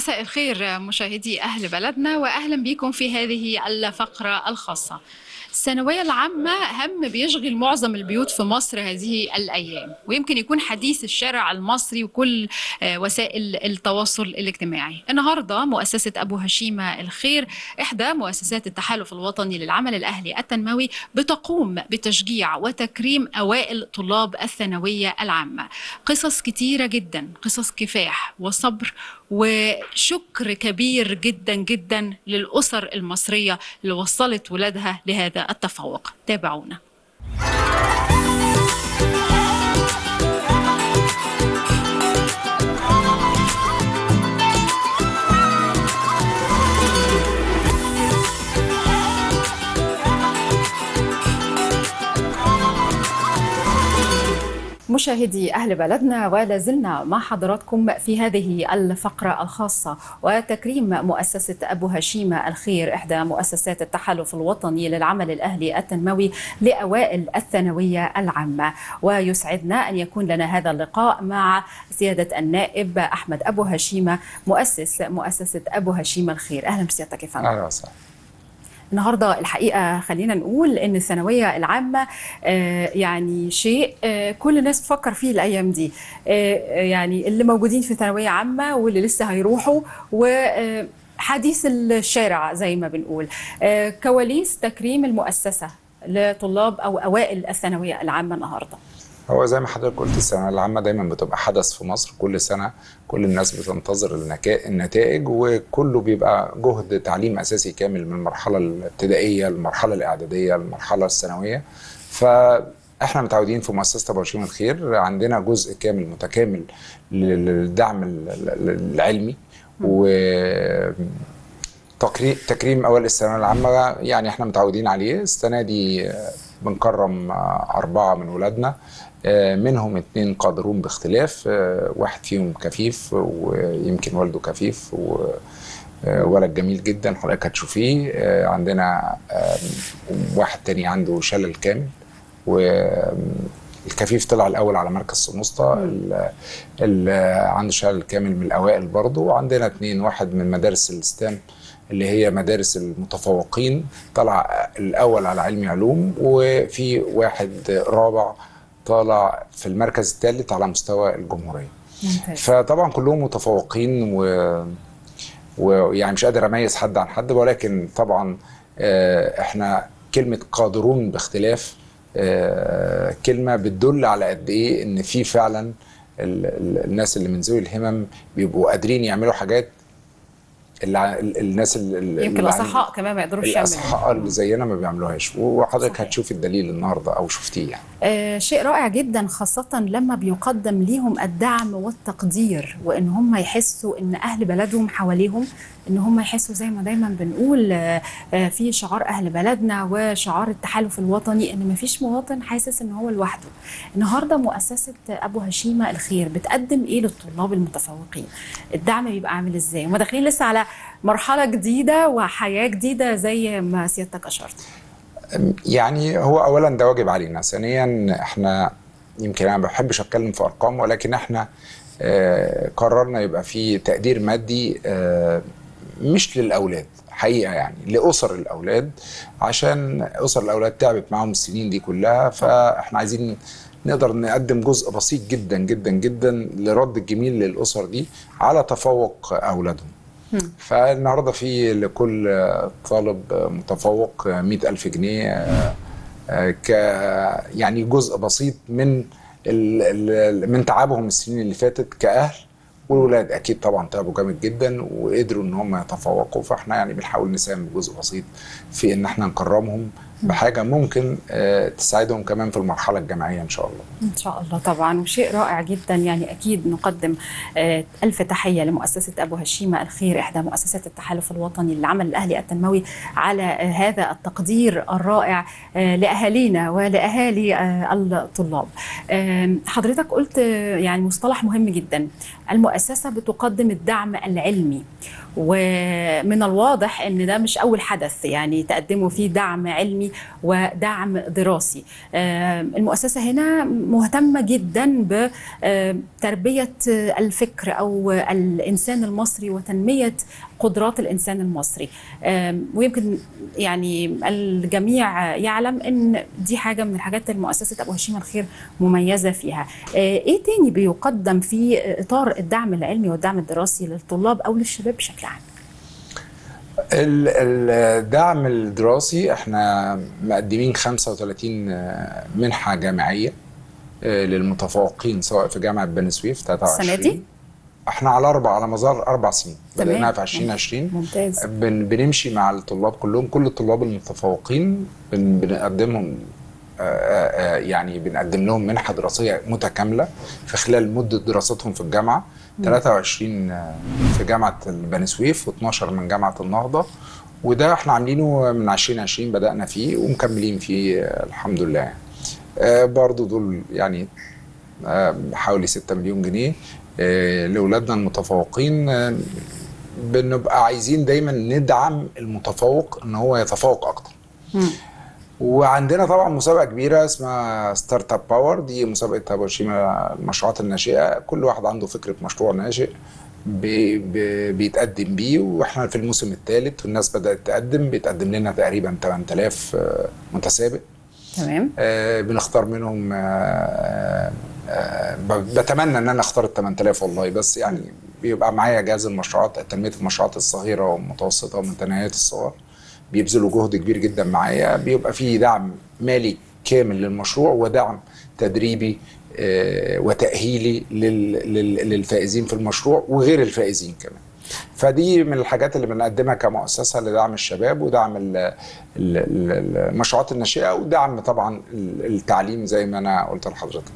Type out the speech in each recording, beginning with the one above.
مساء الخير مشاهدي أهل بلدنا وأهلا بكم في هذه الفقرة الخاصة الثانوية العامة هم بيشغل معظم البيوت في مصر هذه الأيام ويمكن يكون حديث الشارع المصري وكل آه، وسائل التواصل الاجتماعي النهاردة مؤسسة أبو هشيمة الخير إحدى مؤسسات التحالف الوطني للعمل الأهلي التنموي بتقوم بتشجيع وتكريم أوائل طلاب الثانوية العامة قصص كتيرة جدا قصص كفاح وصبر وشكر كبير جدا جدا للأسر المصرية اللي وصلت ولادها لهذا التفوق تابعونا مشاهدي أهل بلدنا ولا زلنا مع حضراتكم في هذه الفقرة الخاصة وتكريم مؤسسة أبو هشيمة الخير إحدى مؤسسات التحالف الوطني للعمل الأهلي التنموي لأوائل الثانوية العامة ويسعدنا أن يكون لنا هذا اللقاء مع سيادة النائب أحمد أبو هشيمة مؤسس مؤسسة أبو هشيمة الخير أهلا بسيادتك يا فندم اهلا وسهلا النهارده الحقيقه خلينا نقول ان الثانويه العامه آه، يعني شيء آه، كل الناس بتفكر فيه الايام دي آه، يعني اللي موجودين في ثانويه عامه واللي لسه هيروحوا وحديث الشارع زي ما بنقول آه، كواليس تكريم المؤسسه لطلاب او اوائل الثانويه العامه النهارده هو زي ما حضرتك قلت الثانويه العامه دايما بتبقى حدث في مصر كل سنه كل الناس بتنتظر النكا- النتائج وكله بيبقى جهد تعليم اساسي كامل من المرحله الابتدائيه المرحله الاعداديه المرحله الثانويه فاحنا متعودين في مؤسسه ابو هشيم الخير عندنا جزء كامل متكامل للدعم ال- ال- العلمي و تقري- تكريم اوائل الثانويه العامه يعني احنا متعودين عليه السنه دي آه، بنكرم آه، اربعه من ولادنا آه، منهم اتنين قادرون باختلاف آه، واحد فيهم كفيف ويمكن والده كفيف و آه، ولد جميل جدا حضرتك هتشوفيه آه، عندنا آه، واحد تاني عنده شلل كامل والكفيف طلع الاول على مركز سموسطه ال- ال- عنده شلل كامل من الاوائل برضه وعندنا اتنين واحد من مدارس الستام اللي هي مدارس المتفوقين طلع الاول على علمي علوم وفي واحد رابع طالع في المركز الثالث على مستوى الجمهوريه ممتاز فطبعا كلهم متفوقين و ويعني مش قادر اميز حد عن حد ولكن طبعا آه، احنا كلمه قادرون باختلاف آه، كلمه بتدل على قد ايه ان في فعلا ال- ال- الناس اللي من ذوي الهمم بيبقوا قادرين يعملوا حاجات اللي ع- ال- الناس اللي يمكن اللي الاصحاء كمان ما يقدروش يعملوا الاصحاء اللي زينا ما بيعملوهاش وحضرتك صحيح. هتشوف الدليل النهارده او شفتيه يعني آه، شيء رائع جدا خاصة لما بيقدم ليهم الدعم والتقدير وإن هم يحسوا إن أهل بلدهم حواليهم إن هم يحسوا زي ما دايما بنقول آه، آه، في شعار أهل بلدنا وشعار التحالف الوطني إن مفيش مواطن حاسس إن هو لوحده. النهاردة مؤسسة أبو هشيمة الخير بتقدم إيه للطلاب المتفوقين؟ الدعم بيبقى عامل إزاي؟ هم داخلين لسه على مرحلة جديدة وحياة جديدة زي ما سيادتك أشرت. يعني هو اولا ده واجب علينا ثانيا احنا يمكن انا ما بحبش اتكلم في ارقام ولكن احنا آه، قررنا يبقى في تقدير مادي آه، مش للاولاد حقيقه يعني لاسر الاولاد عشان اسر الاولاد تعبت معاهم السنين دي كلها فاحنا عايزين نقدر نقدم جزء بسيط جدا جدا جدا لرد الجميل للاسر دي على تفوق اولادهم فالنهارده في لكل طالب متفوق مئة ألف جنيه آه، آه، ك يعني جزء بسيط من ال ال من تعبهم السنين اللي فاتت كأهل والولاد اكيد طبعا تعبوا جامد جدا وقدروا ان هم يتفوقوا فاحنا يعني بنحاول نساهم بجزء بسيط في ان احنا نكرمهم بحاجه ممكن آه، تساعدهم كمان في المرحله الجامعيه ان شاء الله إن شاء الله طبعا وشيء رائع جدا يعني أكيد نقدم آه، ألف تحية لمؤسسة أبو هشيمة الخير إحدى مؤسسات التحالف الوطني للعمل الأهلي التنموي على آه، هذا التقدير الرائع آه، لأهالينا ولأهالي آه، الطلاب آه، حضرتك قلت آه، يعني مصطلح مهم جدا المؤسسة بتقدم الدعم العلمي ومن الواضح ان ده مش اول حدث يعني تقدموا فيه دعم علمي ودعم دراسي المؤسسه هنا مهتمه جدا بتربيه الفكر او الانسان المصري وتنميه قدرات الانسان المصري ويمكن يعني الجميع يعلم ان دي حاجه من الحاجات اللي مؤسسه ابو هشيم الخير مميزه فيها ايه تاني بيقدم في اطار الدعم العلمي والدعم الدراسي للطلاب او للشباب بشكل عام الدعم الدراسي احنا مقدمين 35 منحه جامعيه للمتفوقين سواء في جامعه بني سويف 23 السنه دي احنا على اربع على مدار اربع سنين بدأناها في 2020 ممتاز بن بنمشي مع الطلاب كلهم كل الطلاب المتفوقين بن بنقدمهم آآ آآ يعني بنقدم لهم منحه دراسيه متكامله في خلال مده دراستهم في الجامعه 23 في جامعه بني سويف و12 من جامعه النهضه وده احنا عاملينه من 2020 بدانا فيه ومكملين فيه الحمد لله يعني. برضو دول يعني حوالي 6 مليون جنيه لاولادنا المتفوقين بنبقى عايزين دايما ندعم المتفوق ان هو يتفوق اكتر م. وعندنا طبعا مسابقه كبيره اسمها ستارت اب باور دي مسابقه ابو هشيمه المشروعات الناشئه كل واحد عنده فكره مشروع ناشئ بي بي بيتقدم بيه واحنا في الموسم الثالث والناس بدات تقدم بيتقدم لنا تقريبا 8000 متسابق تمام آه بنختار منهم آه آه بتمنى ان انا اختار ال 8000 والله بس يعني بيبقى معايا جهاز المشروعات تنميه المشروعات الصغيره والمتوسطه ومتناهيه الصغر بيبذلوا جهد كبير جدا معايا بيبقى في دعم مالي كامل للمشروع ودعم تدريبي وتاهيلي للفائزين في المشروع وغير الفائزين كمان فدي من الحاجات اللي بنقدمها كمؤسسه لدعم الشباب ودعم المشروعات الناشئه ودعم طبعا التعليم زي ما انا قلت لحضرتك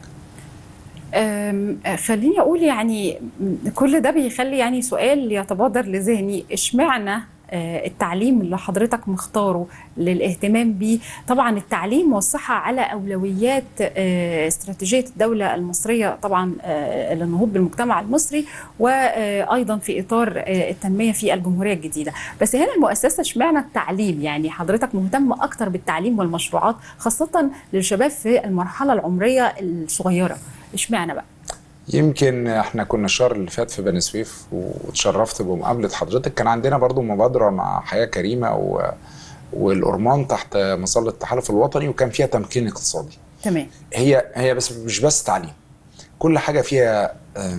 خليني اقول يعني كل ده بيخلي يعني سؤال يتبادر لذهني اشمعنى التعليم اللي حضرتك مختاره للاهتمام بيه طبعا التعليم والصحة على أولويات استراتيجية الدولة المصرية طبعا للنهوض بالمجتمع المصري وأيضا في إطار التنمية في الجمهورية الجديدة بس هنا المؤسسة اشمعنى التعليم يعني حضرتك مهتم أكتر بالتعليم والمشروعات خاصة للشباب في المرحلة العمرية الصغيرة اشمعنى بقى؟ يمكن احنا كنا الشهر اللي فات في بني سويف واتشرفت بمقابله حضرتك كان عندنا برضو مبادره مع حياه كريمه و... والأورمان تحت مظله التحالف الوطني وكان فيها تمكين اقتصادي تمام هي هي بس مش بس تعليم كل حاجه فيها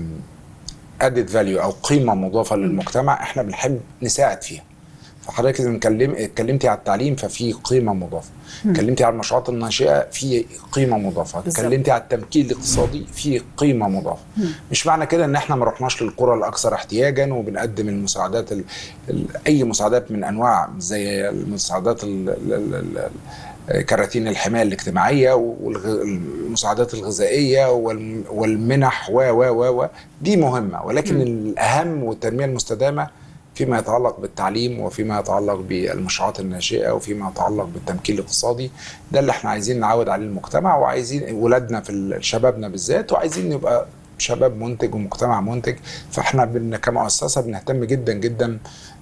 ادد فاليو او قيمه مضافه للمجتمع احنا بنحب نساعد فيها فحضرتك اذا اتكلمتي على التعليم ففي قيمه مضافه اتكلمتي على المشروعات الناشئه في قيمه مضافه اتكلمتي على التمكين الاقتصادي في قيمه مضافه مم. مش معنى كده ان احنا ما رحناش للقرى الاكثر احتياجا وبنقدم المساعدات ال ال اي مساعدات من انواع زي المساعدات ال ال كراتين الحمايه الاجتماعيه والمساعدات الغذائيه والمنح و و و دي مهمه ولكن م. الاهم والتنميه المستدامه فيما يتعلق بالتعليم وفيما يتعلق بالمشروعات الناشئه وفيما يتعلق بالتمكين الاقتصادي ده اللي احنا عايزين نعود عليه المجتمع وعايزين ولادنا في شبابنا بالذات وعايزين نبقى شباب منتج ومجتمع منتج فاحنا بن كمؤسسه بنهتم جدا جدا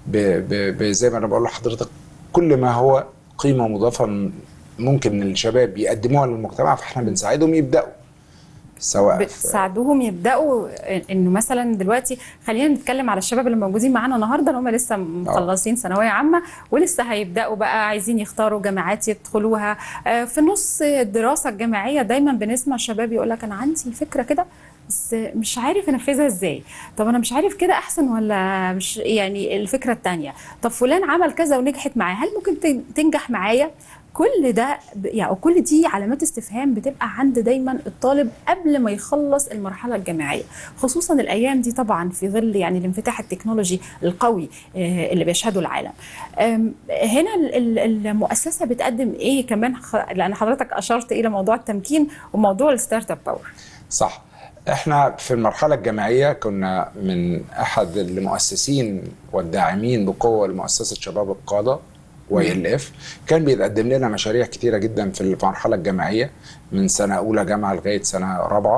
زي ما انا بقول لحضرتك كل ما هو قيمه مضافه ممكن الشباب يقدموها للمجتمع فاحنا بنساعدهم يبداوا سواء بتساعدوهم يبداوا انه مثلا دلوقتي خلينا نتكلم على الشباب اللي موجودين معانا النهارده اللي هم لسه مخلصين ثانويه عامه ولسه هيبداوا بقى عايزين يختاروا جامعات يدخلوها في نص الدراسه الجامعيه دايما بنسمع شباب يقول لك انا عندي فكره كده بس مش عارف انفذها ازاي طب انا مش عارف كده احسن ولا مش يعني الفكره الثانيه طب فلان عمل كذا ونجحت معاه هل ممكن تنجح معايا كل ده يعني كل دي علامات استفهام بتبقى عند دايما الطالب قبل ما يخلص المرحله الجامعيه خصوصا الايام دي طبعا في ظل يعني الانفتاح التكنولوجي القوي اللي بيشهده العالم هنا المؤسسه بتقدم ايه كمان لان حضرتك اشرت الى موضوع التمكين وموضوع الستارت اب باور صح احنا في المرحله الجامعيه كنا من احد المؤسسين والداعمين بقوه لمؤسسه شباب القاده واي ال اف كان بيتقدم لنا مشاريع كتيره جدا في المرحله الجامعيه من سنه اولى جامعه لغايه سنه رابعه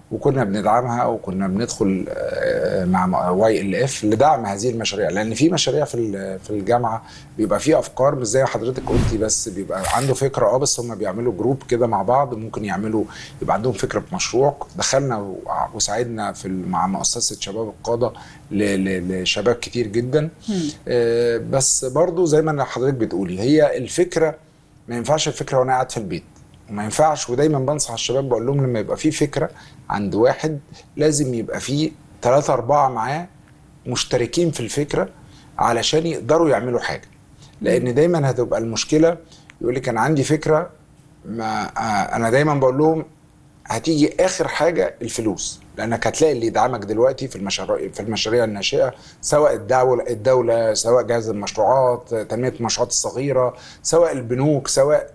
وكنا بندعمها وكنا بندخل آه، مع واي ال اف لدعم هذه المشاريع لان في مشاريع في ال- في الجامعه بيبقى في افكار مش زي حضرتك قلتي بس بيبقى عنده فكره اه بس هم بيعملوا جروب كده مع بعض ممكن يعملوا يبقى عندهم فكره بمشروع دخلنا و- وساعدنا في ال- مع مؤسسه شباب القاده ل- ل- لشباب كتير جدا آه، بس برضو زي ما حضرتك بتقولي هي الفكره ما ينفعش الفكره وانا قاعد في البيت وما ينفعش ودايما بنصح الشباب بقول لهم لما يبقى في فكره عند واحد لازم يبقى في ثلاثة أربعة معاه مشتركين في الفكرة علشان يقدروا يعملوا حاجة لأن دايما هتبقى المشكلة يقول لك أنا عندي فكرة ما آه، أنا دايما بقول لهم هتيجي آخر حاجة الفلوس لأنك هتلاقي اللي يدعمك دلوقتي في المشاريع في المشاريع الناشئة سواء الدولة الدولة سواء جهاز المشروعات تنمية المشروعات الصغيرة سواء البنوك سواء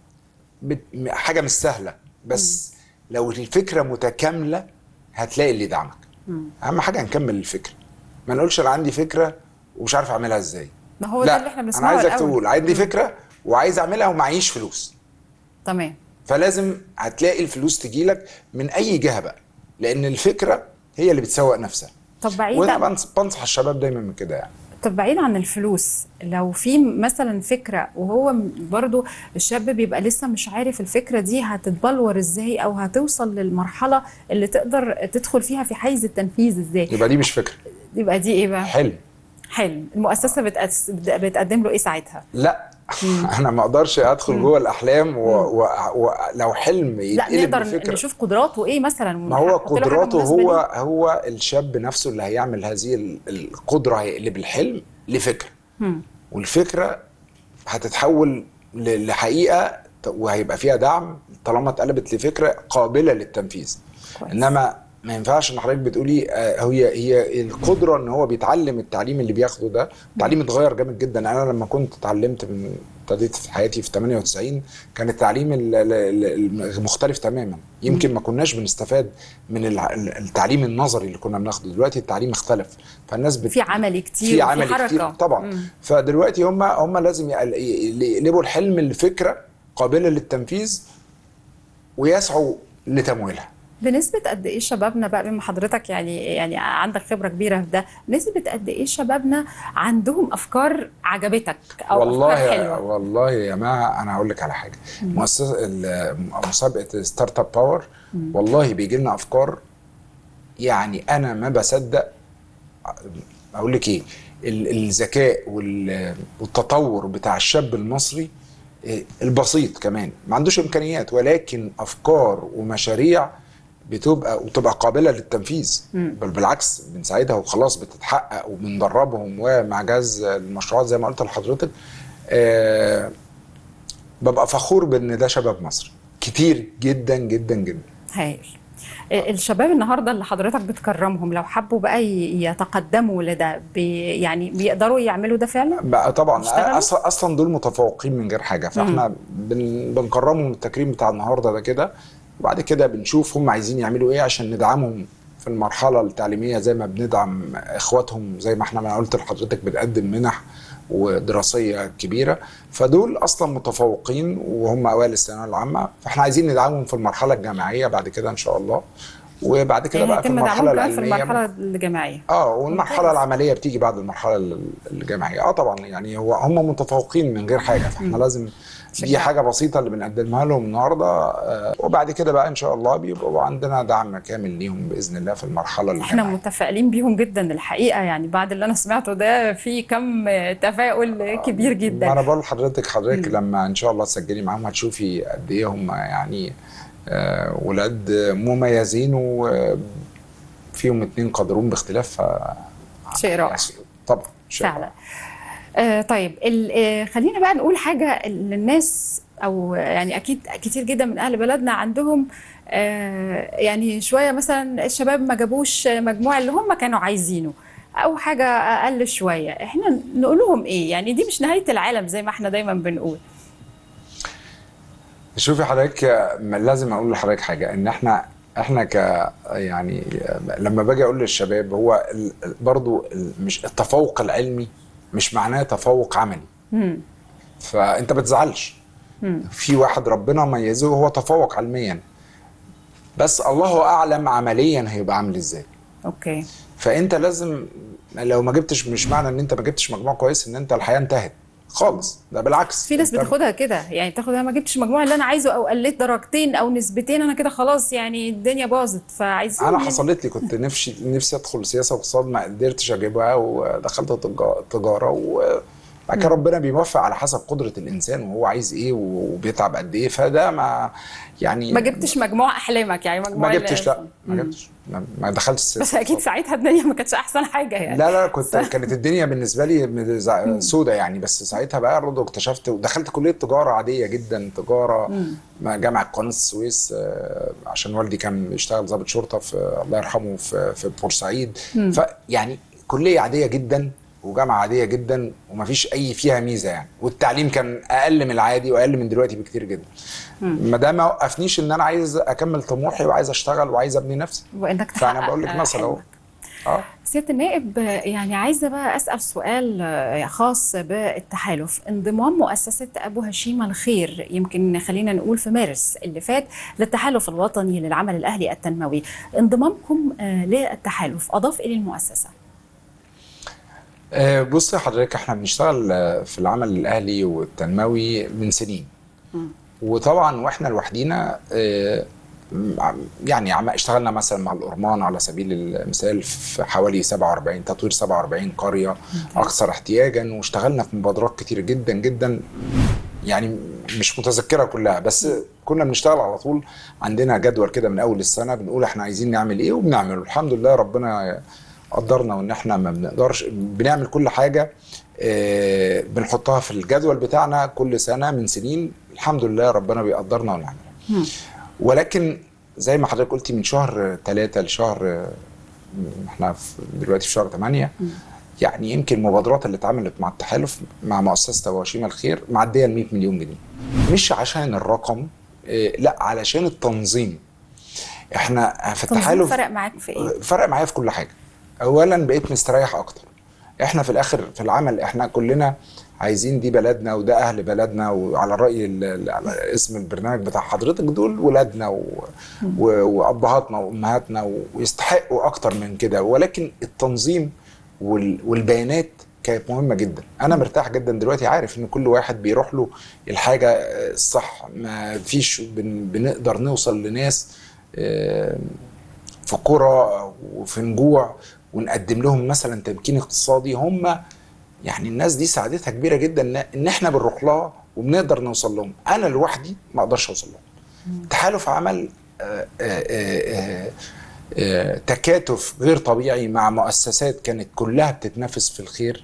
بت... م- حاجه مش سهله بس لو الفكره متكامله هتلاقي اللي يدعمك اهم حاجه نكمل الفكره ما نقولش انا عندي فكره ومش عارف اعملها ازاي ما هو لا ده اللي احنا انا بنسمعه عايزك الأول. تقول عندي فكره وعايز اعملها ومعيش فلوس تمام فلازم هتلاقي الفلوس تجيلك من اي جهه بقى لان الفكره هي اللي بتسوق نفسها طب بعيد وانا عن- بنص- بنصح الشباب دايما من كده يعني طب بعيد عن الفلوس لو في مثلا فكرة وهو م- برضو الشاب بيبقى لسه مش عارف الفكرة دي هتتبلور ازاي او هتوصل للمرحلة اللي تقدر تدخل فيها في حيز التنفيذ ازاي يبقى دي مش فكره يبقى دي ايه بقى حلم حلم المؤسسة بتأس... بتقدم له ايه ساعتها لا انا ما اقدرش ادخل جوه الاحلام ولو و... و... لو حلم لا يتقلب نقدر لفكره نشوف قدراته ايه مثلا ما هو ونحط له حاجة قدراته مناسبة هو ليه. هو الشاب نفسه اللي هيعمل هذه ال- القدره هيقلب الحلم لفكره مم. والفكره هتتحول ل- لحقيقه ت- وهيبقى فيها دعم طالما اتقلبت لفكره قابله للتنفيذ كويس. انما ما ينفعش ان حضرتك بتقولي آه، هي هي القدره ان هو بيتعلم التعليم اللي بياخده ده التعليم اتغير جامد جدا انا لما كنت اتعلمت من ابتديت في حياتي في 98 كان التعليم ال- ال- ال- مختلف تماما يمكن ما كناش بنستفاد من الع- التعليم النظري اللي كنا بناخده دلوقتي التعليم اختلف فالناس بت... في عملي كتير في وفي عمل حركة. كتير طبعا مم. فدلوقتي هم هم لازم يقل- يقلبوا الحلم لفكره قابله للتنفيذ ويسعوا لتمويلها بنسبة قد ايه شبابنا بقى بما حضرتك يعني يعني عندك خبرة كبيرة في ده، نسبة قد ايه شبابنا عندهم افكار عجبتك او والله افكار حلوة؟ والله يا جماعه انا هقول لك على حاجه مؤسسه ال- مسابقه ستارت اب باور والله بيجي لنا افكار يعني انا ما بصدق اقول لك ايه ال- الذكاء وال- والتطور بتاع الشاب المصري إيه، البسيط كمان ما عندوش امكانيات ولكن افكار ومشاريع بتبقى وتبقى قابله للتنفيذ بل بالعكس بنساعدها وخلاص بتتحقق وبندربهم ومع جهاز المشروعات زي ما قلت لحضرتك آه ببقى فخور بان ده شباب مصر كتير جدا جدا جدا هايل الشباب النهارده اللي حضرتك بتكرمهم لو حبوا بقى ي- يتقدموا لده بي يعني بيقدروا يعملوا ده فعلا؟ بقى طبعا يشتغلوا؟ اصلا اصلا دول متفوقين من غير حاجه فاحنا بن بنكرمهم التكريم بتاع النهارده ده كده وبعد كده بنشوف هم عايزين يعملوا ايه عشان ندعمهم في المرحله التعليميه زي ما بندعم اخواتهم زي ما احنا ما قلت لحضرتك بنقدم منح ودراسيه كبيره فدول اصلا متفوقين وهم اوائل الثانويه العامه فاحنا عايزين ندعمهم في المرحله الجامعيه بعد كده ان شاء الله وبعد كده يعني بقى في هيتم المرحله دعمهم كمان في العلميه المرحلة الجامعية اه والمرحله ممتاز. العمليه بتيجي بعد المرحله ال- الجامعيه اه طبعا يعني هو هم متفوقين من غير حاجه فاحنا لازم دي شكرا. حاجه بسيطه اللي بنقدمها لهم النهارده آه وبعد كده بقى ان شاء الله بيبقوا عندنا دعم كامل ليهم باذن الله في المرحله احنا الجامعيه متفائلين بيهم جدا الحقيقة يعني بعد اللي انا سمعته ده في كم تفاؤل كبير ما جدا انا بقول لحضرتك حضرتك لما ان شاء الله تسجلي معاهم هتشوفي قد ايه هم يعني آه ولاد مميزين وفيهم اتنين قادرون باختلاف ف- شيء رائع طبعا شيء فعلا آه طيب ال- آه خلينا بقى نقول حاجة للناس أو يعني أكيد كتير جدا من أهل بلدنا عندهم آه يعني شوية مثلا الشباب ما جابوش مجموع اللي هم كانوا عايزينه أو حاجة أقل شوية إحنا نقول لهم إيه يعني دي مش نهاية العالم زي ما إحنا دايما بنقول شوفي حضرتك ما لازم اقول لحضرتك حاجه ان احنا احنا ك يعني لما باجي اقول للشباب هو ال- برضو ال- مش التفوق العلمي مش معناه تفوق عملي مم. فانت ما تزعلش في واحد ربنا ميزه وهو تفوق علميا بس الله اعلم عمليا هيبقى عامل ازاي اوكي فانت لازم لو ما جبتش مش معنى ان انت ما جبتش مجموع كويس ان انت الحياه انتهت خالص ده بالعكس في ناس أنت- بتاخدها كده يعني تاخدها ما جبتش المجموع اللي انا عايزه او قلت درجتين او نسبتين انا كده خلاص يعني الدنيا باظت فعايزين انا حصلت لي كنت نفسي نفسي ادخل سياسه واقتصاد ما قدرتش اجيبها ودخلت تجا- تجاره وبعد كده ربنا بيوفق على حسب قدره الانسان وهو عايز ايه وبيتعب قد ايه فده ما يعني ما جبتش مجموع احلامك يعني مجموع ما ال- جبتش لا ما جبتش ما- ما دخلتش بس السياسه اكيد ساعتها الدنيا ما كانتش احسن حاجه يعني لا لا كنت كانت الدنيا بالنسبه لي سودة يعني بس ساعتها بقى برضه اكتشفت ودخلت كليه تجاره عاديه جدا تجاره مع جامعه قناه السويس آه، عشان والدي كان بيشتغل ضابط شرطه في الله يرحمه في في بورسعيد فيعني كليه عاديه جدا وجامعه عاديه جدا ومفيش اي فيها ميزه يعني والتعليم كان اقل من العادي واقل من دلوقتي بكتير جدا ما ده ما وقفنيش ان انا عايز اكمل طموحي وعايز اشتغل وعايز ابني نفسي وانك تحقق فانا بقول لك مثلا اهو حلمك. اه سيادة النائب يعني عايزة بقى أسأل سؤال آه، خاص بالتحالف انضمام مؤسسة أبو هشيم الخير يمكن خلينا نقول في مارس اللي فات للتحالف الوطني للعمل الأهلي التنموي انضمامكم آه، للتحالف أضاف إلى المؤسسة آه، بص يا حضرتك احنا بنشتغل آه، في العمل الاهلي والتنموي من سنين وطبعا واحنا لوحدينا آه، م- يعني عم اشتغلنا مثلا مع الأورمان على سبيل المثال في حوالي 47 تطوير 47 قرية أكثر احتياجا واشتغلنا في مبادرات كتير جدا جدا يعني مش متذكرة كلها بس كنا بنشتغل على طول عندنا جدول كده من أول السنة بنقول احنا عايزين نعمل إيه وبنعمله الحمد لله ربنا قدرنا وإن احنا ما بنقدرش بنعمل كل حاجة آه، بنحطها في الجدول بتاعنا كل سنة من سنين الحمد لله ربنا بيقدرنا ونعملها ولكن زي ما حضرتك قلتي من شهر ثلاثة لشهر احنا في- دلوقتي في شهر 8 يعني يمكن المبادرات اللي اتعملت مع التحالف مع مؤسسة وشيم الخير معدية ال 100 مليون جنيه مش عشان الرقم اه، لا علشان التنظيم احنا في تنظيم التحالف فرق معاك في إيه؟ فرق معايا في كل حاجه اولا بقيت مستريح اكتر احنا في الاخر في العمل احنا كلنا عايزين دي بلدنا وده اهل بلدنا وعلى راي ال- ال- على اسم البرنامج بتاع حضرتك دول ولادنا و... و... وابهاتنا وامهاتنا ويستحقوا اكتر من كده ولكن التنظيم وال... والبيانات كانت مهمه جدا انا مرتاح جدا دلوقتي عارف ان كل واحد بيروح له الحاجه الصح ما فيش بن... بنقدر نوصل لناس آه، في قرى وفي نجوع ونقدم لهم مثلا تمكين اقتصادي هم يعني الناس دي سعادتها كبيره جدا إن- ان احنا بنروح لها وبنقدر نوصل لهم انا لوحدي ما اقدرش اوصل لهم تحالف عمل آه، آه، آه، آه، تكاتف غير طبيعي مع مؤسسات كانت كلها بتتنافس في الخير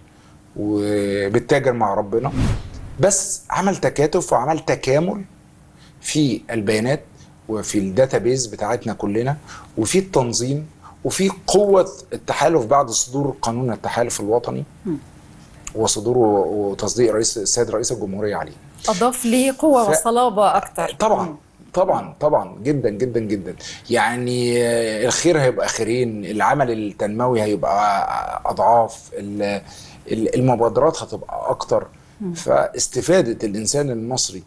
وبتتاجر مع ربنا بس عمل تكاتف وعمل تكامل في البيانات وفي الداتابيز بتاعتنا كلنا وفي التنظيم وفي قوة التحالف بعد صدور قانون التحالف الوطني وصدوره وتصديق رئيس السيد رئيس الجمهورية عليه أضاف لي قوة ف- وصلابة أكتر طبعا طبعا طبعا جدا جدا جدا يعني آه، الخير هيبقى خيرين العمل التنموي هيبقى اضعاف ال- ال- المبادرات هتبقى اكتر فاستفادة الانسان المصري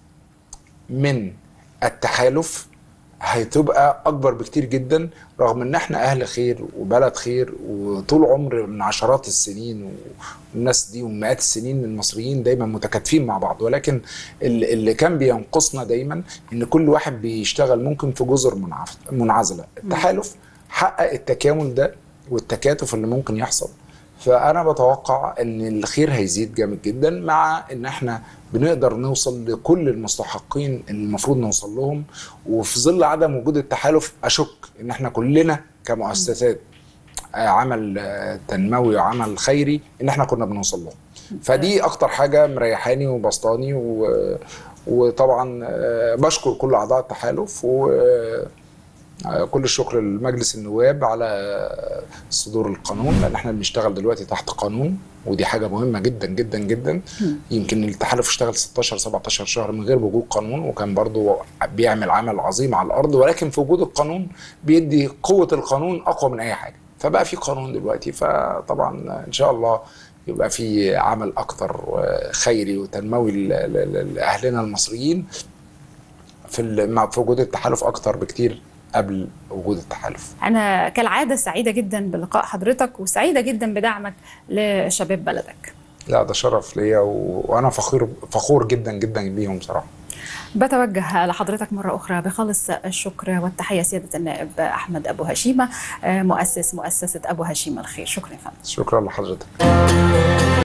من التحالف هتبقى اكبر بكتير جدا رغم ان احنا اهل خير وبلد خير وطول عمر من عشرات السنين والناس دي ومئات السنين المصريين دايما متكاتفين مع بعض ولكن ال- اللي كان بينقصنا دايما ان كل واحد بيشتغل ممكن في جزر منعف- منعزله التحالف حقق التكامل ده والتكاتف اللي ممكن يحصل فانا بتوقع ان الخير هيزيد جامد جدا مع ان احنا بنقدر نوصل لكل المستحقين اللي المفروض نوصل لهم وفي ظل عدم وجود التحالف اشك ان احنا كلنا كمؤسسات آه، عمل آه، تنموي وعمل خيري ان احنا كنا بنوصل لهم فدي اكتر حاجه مريحاني وبسطاني و... وطبعا آه، بشكر كل اعضاء التحالف و آه، كل الشكر لمجلس النواب على صدور القانون لان احنا بنشتغل دلوقتي تحت قانون ودي حاجه مهمه جدا جدا جدا يمكن التحالف اشتغل 16 17 شهر من غير وجود قانون وكان برضو بيعمل عمل عظيم على الارض ولكن في وجود القانون بيدي قوه القانون اقوى من اي حاجه فبقى في قانون دلوقتي فطبعا ان شاء الله يبقى في عمل اكتر آه، خيري وتنموي ل- ل- ل- لاهلنا المصريين في ال- مع في وجود التحالف اكتر بكتير قبل وجود التحالف أنا كالعادة سعيدة جدا بلقاء حضرتك وسعيدة جدا بدعمك لشباب بلدك لا ده شرف ليا و... وانا فخور فخور جدا جدا بيهم صراحه بتوجه لحضرتك مرة أخرى بخالص الشكر والتحية سيادة النائب أحمد أبو هشيمة مؤسس مؤسسة أبو هشيمة الخير شكرا فندم شكرا لحضرتك